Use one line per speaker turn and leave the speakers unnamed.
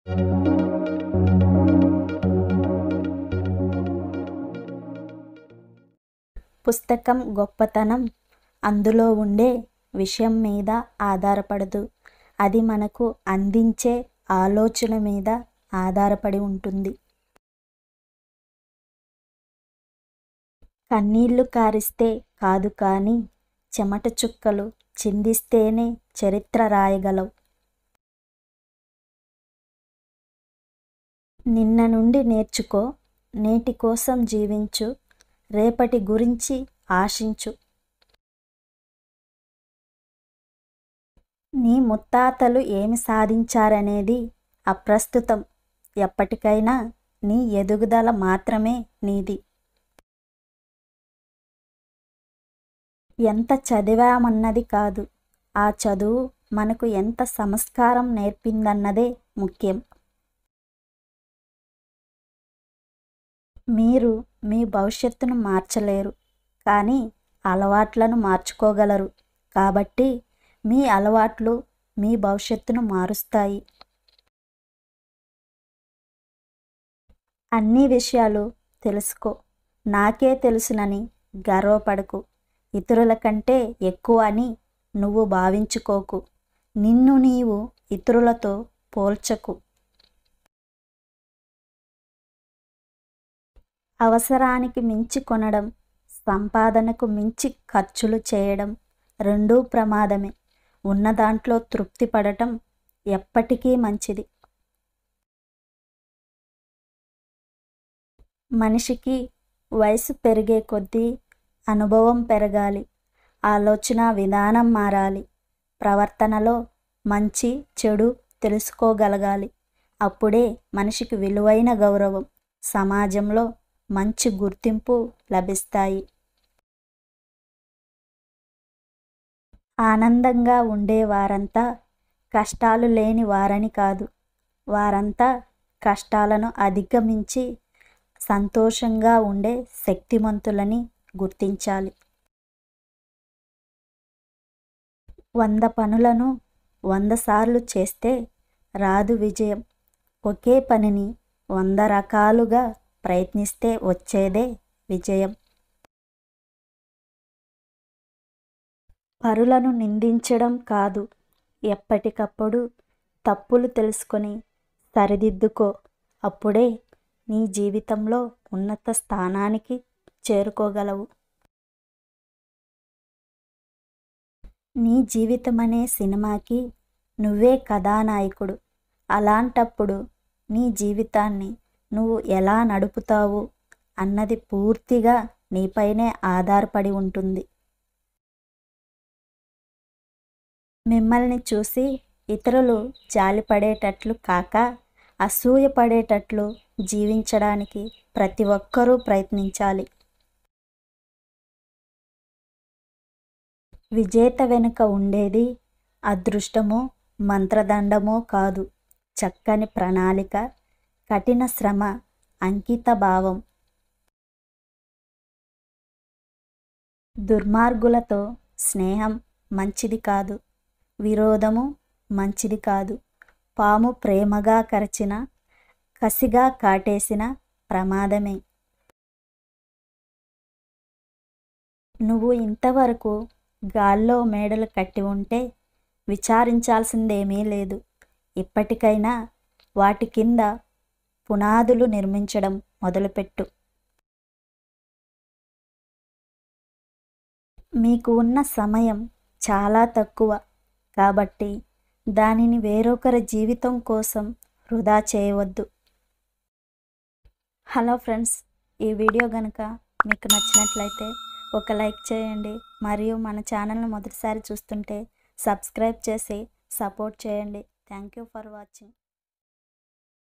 పుస్తకం గొప్పతనం అందులో ఉండే విషయం మీద ఆధారపడదు అది మనకు అందించే ఆలోచన మీద ఆధారపడి ఉంటుంది కన్నీళ్లు కారిస్తే కాదు కానీ చెమట చుక్కలు చిందిస్తేనే చరిత్ర రాయగలవు నిన్న నుండి నేర్చుకో నేటి కోసం జీవించు రేపటి గురించి ఆశించు నీ ముత్తాతలు ఏమి సాధించారనేది అప్రస్తుతం ఎప్పటికైనా నీ ఎదుగుదల మాత్రమే నీది ఎంత చదివామన్నది కాదు ఆ చదువు మనకు ఎంత సంస్కారం నేర్పిందన్నదే ముఖ్యం మీరు మీ భవిష్యత్తును మార్చలేరు కానీ అలవాట్లను మార్చుకోగలరు కాబట్టి మీ అలవాట్లు మీ భవిష్యత్తును మారుస్తాయి అన్ని విషయాలు తెలుసుకో నాకే తెలుసునని గర్వపడకు ఇతరుల కంటే ఎక్కువ అని నువ్వు భావించుకోకు నిన్ను నీవు ఇతరులతో పోల్చకు అవసరానికి మించి కొనడం సంపాదనకు మించి ఖర్చులు చేయడం రెండూ ప్రమాదమే ఉన్న దాంట్లో తృప్తి పడటం ఎప్పటికీ మంచిది మనిషికి వయసు పెరిగే కొద్దీ అనుభవం పెరగాలి ఆలోచన విధానం మారాలి ప్రవర్తనలో మంచి చెడు తెలుసుకోగలగాలి అప్పుడే మనిషికి విలువైన గౌరవం సమాజంలో మంచి గుర్తింపు లభిస్తాయి ఆనందంగా ఉండే వారంతా కష్టాలు లేని వారని కాదు వారంతా కష్టాలను అధిగమించి సంతోషంగా ఉండే శక్తిమంతులని గుర్తించాలి వంద పనులను వంద సార్లు చేస్తే రాదు విజయం ఒకే పనిని వంద రకాలుగా ప్రయత్నిస్తే వచ్చేదే విజయం పరులను నిందించడం కాదు ఎప్పటికప్పుడు తప్పులు తెలుసుకొని సరిదిద్దుకో అప్పుడే నీ జీవితంలో ఉన్నత స్థానానికి చేరుకోగలవు నీ జీవితం అనే సినిమాకి నువ్వే కథానాయకుడు అలాంటప్పుడు నీ జీవితాన్ని నువ్వు ఎలా నడుపుతావు అన్నది పూర్తిగా నీపైనే ఆధారపడి ఉంటుంది మిమ్మల్ని చూసి ఇతరులు జాలిపడేటట్లు కాక అసూయపడేటట్లు జీవించడానికి ప్రతి ఒక్కరూ ప్రయత్నించాలి విజేత వెనుక ఉండేది అదృష్టమో మంత్రదండమో కాదు చక్కని ప్రణాళిక కఠిన శ్రమ అంకిత భావం దుర్మార్గులతో స్నేహం మంచిది కాదు విరోధము మంచిది కాదు పాము ప్రేమగా కరచిన కసిగా కాటేసిన ప్రమాదమే నువ్వు ఇంతవరకు గాల్లో మేడలు కట్టి ఉంటే విచారించాల్సిందేమీ లేదు ఇప్పటికైనా వాటి కింద పునాదులు నిర్మించడం మొదలుపెట్టు మీకు ఉన్న సమయం చాలా తక్కువ కాబట్టి దానిని వేరొకరి జీవితం కోసం వృధా చేయవద్దు హలో ఫ్రెండ్స్ ఈ వీడియో కనుక మీకు నచ్చినట్లయితే ఒక లైక్ చేయండి మరియు మన ఛానల్ను మొదటిసారి చూస్తుంటే సబ్స్క్రైబ్ చేసి సపోర్ట్ చేయండి థ్యాంక్ యూ ఫర్ వాచింగ్